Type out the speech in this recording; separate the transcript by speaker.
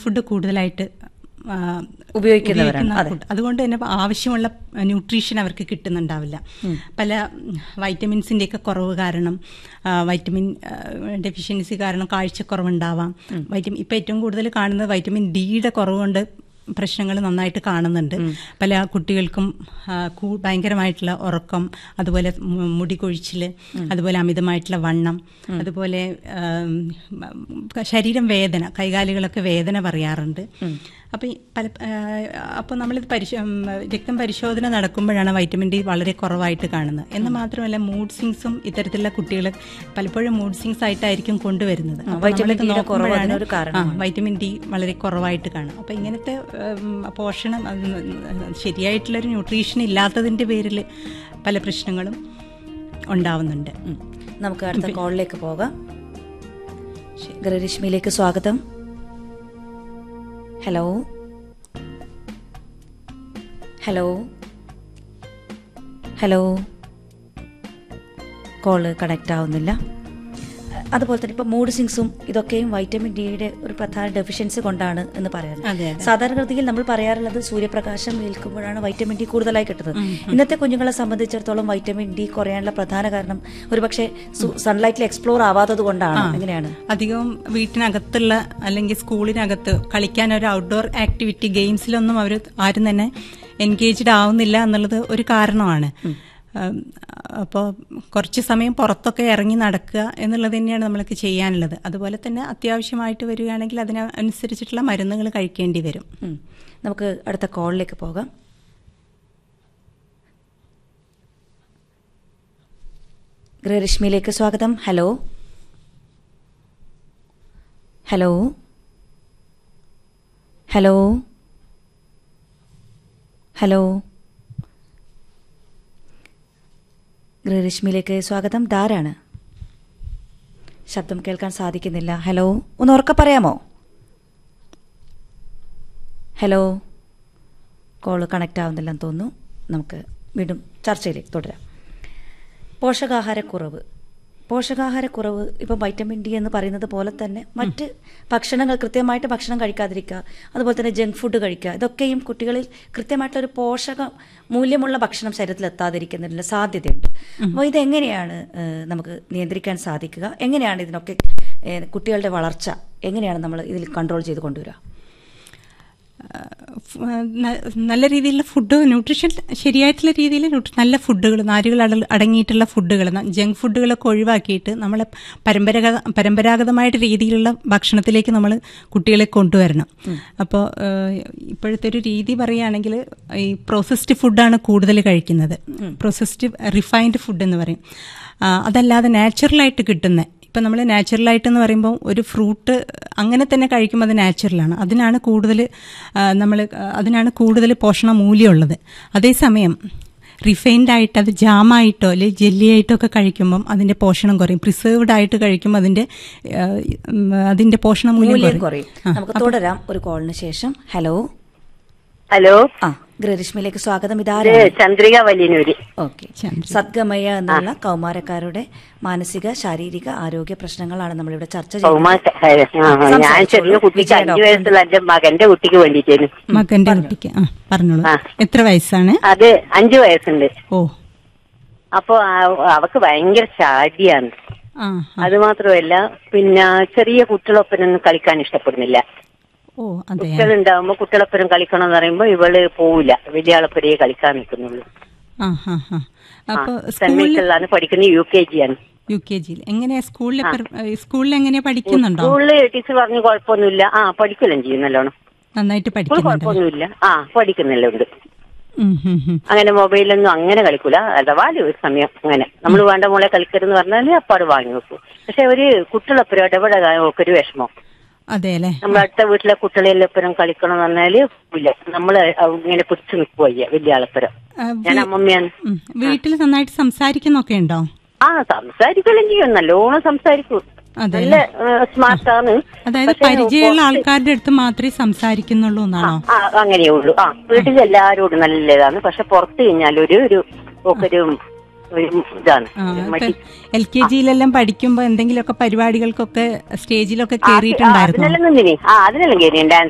Speaker 1: Food കൂടുതലായിട്ട് ആ,
Speaker 2: ഉപയോഗിക്കുന്നവരാണ്,
Speaker 1: ഉപയോഗിക്കുന്ന
Speaker 2: അതെ.
Speaker 1: ഫുഡ് അതുകൊണ്ട് തന്നെ ആവശ്യമുള്ള ന്യൂട്രീഷൻ അവർക്ക് കിട്ടുന്നുണ്ടാവില്ല പല വൈറ്റമിൻസിൻ്റെ ഒക്കെ കുറവ് കാരണം ആ, വൈറ്റമിൻ ഡെഫിഷ്യൻസി കാരണം കാഴ്ചക്കുറവുണ്ടാവാം വൈറ്റമിൻ ഇപ്പം ഏറ്റവും കൂടുതൽ കാണുന്നത് വൈറ്റമിൻ ഡിയുടെ കുറവ് കൊണ്ട് പ്രശ്നങ്ങൾ നന്നായിട്ട് കാണുന്നുണ്ട് പല കുട്ടികൾക്കും ആ, കൂ- ഭയങ്കരമായിട്ടുള്ള ഉറക്കം അതുപോലെ മു- മുടി കൊഴിച്ചിൽ അതുപോലെ അമിതമായിട്ടുള്ള വണ്ണം അതുപോലെ ആം, ശരീരം വേദന കൈകാലുകളൊക്കെ വേദന പറയാറുണ്ട് അപ്പം ഈ പല അപ്പോൾ നമ്മളിത് പരിശോ ഉം, രക്തം പരിശോധന നടക്കുമ്പോഴാണ് വൈറ്റമിൻ ഡി വളരെ കുറവായിട്ട് കാണുന്നത് എന്ന് മാത്രമല്ല മൂഡ് സിങ്സും ഇത്തരത്തിലുള്ള കുട്ടികൾ പലപ്പോഴും മൂഡ് സിങ്സ് ആയിട്ടായിരിക്കും കൊണ്ടുവരുന്നത്
Speaker 2: ആ,
Speaker 1: അപ്പോൾ
Speaker 2: വൈറ്റമിൻ
Speaker 1: നമ്മളിത്
Speaker 2: ഡിയുടെ കുറവ്
Speaker 1: നോക്കുമ്പോഴാണ്
Speaker 2: അതിനൊരു കാരണമാണ്.
Speaker 1: ആ, വൈറ്റമിൻ ഡി വളരെ കുറവായിട്ട് കാണും അപ്പം ഇങ്ങനത്തെ ഉം, പോഷണം അത് ശരിയായിട്ടുള്ളൊരു ന്യൂട്രീഷൻ ഇല്ലാത്തതിൻ്റെ പേരിൽ പല പ്രശ്നങ്ങളും ഉണ്ടാവുന്നുണ്ട്
Speaker 2: ഉം. നമുക്ക് അടുത്ത കോളിലേക്ക് പോകാം ഗൃഹരശ്മിയിലേക്ക് സ്വാഗതം hello hello hello call connect ആവുന്നില്ല അതുപോലെ തന്നെ ഇപ്പൊ മൂഡ് സിങ്സും ഇതൊക്കെയും വൈറ്റമിൻ ഡിയുടെ ഒരു പ്രധാന ഡെഫിഷ്യൻസി കൊണ്ടാണ് എന്ന് പറയാറ്
Speaker 1: അതെ, അതെ.
Speaker 2: സാധാരണഗതിയിൽ നമ്മൾ പറയാറുള്ളത് സൂര്യപ്രകാശം ഏൽക്കുമ്പോഴാണ് വൈറ്റമിൻ ഡി കൂടുതലായി കിട്ടുന്നത് ഇന്നത്തെ കുഞ്ഞുങ്ങളെ സംബന്ധിച്ചിടത്തോളം വൈറ്റമിൻ ഡി കുറയാനുള്ള പ്രധാന കാരണം ഒരുപക്ഷെ സൺലൈറ്റിൽ എക്സ്പ്ലോർ ആവാത്തത് കൊണ്ടാണ് എങ്ങനെയാണ്
Speaker 1: അധികവും വീട്ടിനകത്തുള്ള അല്ലെങ്കിൽ സ്കൂളിനകത്ത് കളിക്കാൻ ഒരു ഔട്ട്ഡോർ ആക്ടിവിറ്റി ഗെയിംസിലൊന്നും അവർ ആരും തന്നെ എൻഗേജ്ഡ് ആവുന്നില്ല എന്നുള്ളത് ഒരു കാരണമാണ് അപ്പോൾ കുറച്ച് സമയം പുറത്തൊക്കെ ഇറങ്ങി നടക്കുക എന്നുള്ളത് തന്നെയാണ് നമ്മൾക്ക് ചെയ്യാനുള്ളത് അതുപോലെ തന്നെ അത്യാവശ്യമായിട്ട് വരികയാണെങ്കിൽ അതിനനുസരിച്ചിട്ടുള്ള മരുന്നുകൾ കഴിക്കേണ്ടി വരും
Speaker 2: ഉം. നമുക്ക് അടുത്ത കോളിലേക്ക് പോകാം ഗൃഹരശ്മിയിലേക്ക് സ്വാഗതം ഹലോ ഹലോ ഹലോ ഹലോ ഗൃഹരശ്മിയിലേക്ക് സ്വാഗതം ധാരാണ് ശബ്ദം കേൾക്കാൻ സാധിക്കുന്നില്ല ഹലോ ഒന്ന് ഉറക്കെ പറയാമോ ഹലോ കോള് കണക്റ്റ് ആവുന്നില്ലെന്ന് തോന്നുന്നു നമുക്ക് വീണ്ടും ചർച്ചയിലേക്ക് തുടരാം പോഷകാഹാരക്കുറവ് പോഷകാഹാരക്കുറവ് ഇപ്പം വൈറ്റമിൻ ഡി എന്ന് പറയുന്നത് പോലെ തന്നെ മറ്റ് ഭക്ഷണങ്ങൾ കൃത്യമായിട്ട് ഭക്ഷണം കഴിക്കാതിരിക്കുക അതുപോലെ തന്നെ ജങ്ക് ഫുഡ് കഴിക്കുക ഇതൊക്കെയും കുട്ടികളിൽ കൃത്യമായിട്ടൊരു പോഷക മൂല്യമുള്ള ഭക്ഷണം ശരീരത്തിൽ എത്താതിരിക്കുന്നതിനുള്ള സാധ്യതയുണ്ട് അപ്പോൾ ഇതെങ്ങനെയാണ് ഏഹ്, നമുക്ക് നിയന്ത്രിക്കാൻ സാധിക്കുക എങ്ങനെയാണ് ഇതിനൊക്കെ ഏഹ്, കുട്ടികളുടെ വളർച്ച എങ്ങനെയാണ് നമ്മൾ ഇതിൽ കൺട്രോൾ ചെയ്ത് കൊണ്ടുവരിക
Speaker 1: ഫ്- ന- നല്ല രീതിയിലുള്ള ഫുഡ് ന്യൂട്രീഷൻ ശരിയായിട്ടുള്ള രീതിയിൽ ന്യൂട്രി- നല്ല ഫുഡുകൾ നാരുകൾ അട- അടങ്ങിയിട്ടുള്ള ഫുഡുകൾ ജങ്ക് ഫുഡുകളൊക്കെ ഒഴിവാക്കിയിട്ട് നമ്മളെ പരമ്പരാഗത പരമ്പരാഗതമായിട്ട് രീതിയിലുള്ള ഭക്ഷണത്തിലേക്ക് നമ്മൾ കുട്ടികളെ കൊണ്ടുവരണം അപ്പോൾ ഇപ്പോഴത്തെ ഒരു രീതി പറയുകയാണെങ്കിൽ ഈ പ്രോസസ്ഡ് ഫുഡാണ് കൂടുതൽ കഴിക്കുന്നത് പ്രോസസ്ഡ് റിഫൈൻഡ് ഫുഡ് എന്ന് പറയും ആ, അതല്ലാതെ നാച്ചുറലായിട്ട് കിട്ടുന്ന ഇപ്പം നമ്മൾ നാച്ചുറലായിട്ട് എന്ന് പറയുമ്പോൾ ഒരു ഫ്രൂട്ട് അങ്ങനെ തന്നെ കഴിക്കുമ്പോൾ അത് നാച്ചുറലാണ് അതിനാണ് കൂടുതൽ നമ്മൾ അതിനാണ് കൂടുതൽ പോഷണ മൂല്യമുള്ളത് അതേസമയം റിഫൈൻഡ് ആയിട്ട് അത് ജാമായിട്ടോ അല്ലെങ്കിൽ ജെല്ലിയായിട്ടോ ഒക്കെ കഴിക്കുമ്പം അതിന്റെ പോഷണം കുറയും പ്രിസേർവ്ഡ് ആയിട്ട് കഴിക്കുമ്പോൾ അതിന്റെ ആ, ഉം, അതിന്റെ പോഷണ മൂല്യം
Speaker 2: മൂല്യം
Speaker 1: കുറയും
Speaker 2: കുറയും നമുക്ക് തുടരാം ഒരു കോളിന് ശേഷം ഹലോ
Speaker 3: ഹലോ
Speaker 2: ആ ഗൃഹരശ്മിയിലേക്ക് സ്വാഗതം
Speaker 3: ഇത്
Speaker 2: ഇതാരാണ്
Speaker 3: ചന്ദ്രിക വലിയനൂര്
Speaker 2: ഓക്കെ
Speaker 1: ചന്ദ്രിക.
Speaker 2: സദ്ഗമയ എന്നുള്ള കൗമാരക്കാരുടെ മാനസിക ശാരീരിക ആരോഗ്യ പ്രശ്നങ്ങളാണ് നമ്മളിവിടെ ചർച്ച
Speaker 3: സൗമാ
Speaker 2: ചെയ്യുന്നത്
Speaker 3: ആ, ആ, ഞാൻ ചെറിയ കുട്ടിക്ക് അഞ്ചു വയസ്സുള്ള എന്റെ മകന്റെ കുട്ടിക്ക് വേണ്ടിട്ടേനു
Speaker 1: മകന്റെ കുട്ടിക്ക് ആ പറഞ്ഞോളൂ
Speaker 3: ആ.
Speaker 1: എത്ര വയസ്സാണ്
Speaker 3: അത് അഞ്ചു വയസ്സുണ്ട്
Speaker 1: ഓ
Speaker 3: അപ്പൊ ആ- അവക്ക് ഭയങ്കര ചാടിയാണ്
Speaker 1: ആ ആ.
Speaker 3: അത് മാത്രമല്ല പിന്നെ ചെറിയ കുട്ടികളൊപ്പനൊന്നും കളിക്കാൻ ഇഷ്ടപ്പെടുന്നില്ല
Speaker 1: ഓ അതെ
Speaker 3: കുട്ടികളുണ്ടാവുമ്പോ കുട്ടികളൊപ്പനം കളിക്കണം എന്ന് പറയുമ്പോ ഇവള് പോവില്ല വലിയ ആളൊപ്പരേ കളിക്കാൻ നിൽക്കുന്നുള്ളൂ
Speaker 1: ആ ഹാ ഹാ അപ്പൊ
Speaker 3: സെന്റ്
Speaker 1: സ്കൂളിൽ
Speaker 3: മൈക്കിളിലാണ് പഠിക്കുന്നത് യു കെ ജി ആണ്
Speaker 1: യു കെ ജിയിൽ എങ്ങനെയാ സ്കൂളിൽ സ്കൂളിൽ എങ്ങനെയാ പഠിക്കുന്നുണ്ടോ
Speaker 3: സ്കൂളില് ടീച്ചർ പറഞ്ഞു കുഴപ്പമൊന്നുമില്ല ആ പഠിക്കലും ചെയ്യും നല്ലോണം
Speaker 1: നന്നായിട്ട്
Speaker 3: സ്കൂൾ
Speaker 1: പഠിക്കുന്നുണ്ട്
Speaker 3: കുഴപ്പമൊന്നുമില്ല ആ പഠിക്കുന്നില്ല ഉണ്ട്
Speaker 1: ഉം, ഉം, ഉം.
Speaker 3: അങ്ങനെ മൊബൈലൊന്നും അങ്ങനെ കളിക്കൂല അഥവാ ഒരു സമയം അങ്ങനെ നമ്മൾ വേണ്ട മോളെ കളിക്കരുതെന്ന് പറഞ്ഞാൽ അപ്പാട് വാങ്ങി വെക്കും പക്ഷെ ഒരു കുട്ടികളൊപ്പരം ഇടപെടാൻ ഒരു വിഷമം
Speaker 1: അതെ അല്ലേ
Speaker 3: നമ്മുടെ അടുത്ത വീട്ടിലെ കുട്ടികളെല്ലാം ഒപ്പരം കളിക്കണം എന്ന് പറഞ്ഞാല് ഇല്ല നമ്മള് ഇങ്ങനെ പിടിച്ചു നിൽക്കുക വലിയ ആളപ്പരം
Speaker 1: ആ,
Speaker 3: ഞാൻ
Speaker 1: വീ-
Speaker 3: അമ്മമ്മയാണ്
Speaker 1: ഉം. വീട്ടിൽ നന്നായിട്ട് സംസാരിക്കുന്നൊക്കെ ഉണ്ടോ
Speaker 3: ആ സംസാരിക്കുകയും ചെയ്യും നല്ലോണം സംസാരിക്കും
Speaker 1: അതെ
Speaker 3: നല്ല സ്മാർട്ടാണ്
Speaker 1: അതായത് പരിചയമുള്ള ആൾക്കാരുടെ അടുത്ത് മാത്രമേ സംസാരിക്കുന്നുള്ളൂ എന്നാണോ
Speaker 3: ആ അങ്ങനെയേ ഉള്ളൂ ആ വീട്ടിൽ എല്ലാരോടും നല്ലതാണ് പക്ഷെ പുറത്ത് കഴിഞ്ഞാൽ ഒരു ഒരു ഒരു ഒരു ഇതാണ്
Speaker 1: ആ,
Speaker 3: ഒരു
Speaker 1: ഇപ്പൊ
Speaker 3: മടി
Speaker 1: എൽ കെ ജിയിലെല്ലാം പഠിക്കുമ്പോ എന്തെങ്കിലുമൊക്കെ പരിപാടികൾക്കൊക്കെ സ്റ്റേജിലൊക്കെ കയറിയിട്ടുണ്ടായിരുന്നു
Speaker 3: അതിനെല്ലാം നിന്നിനി ആ അതിനെല്ലാം കയറി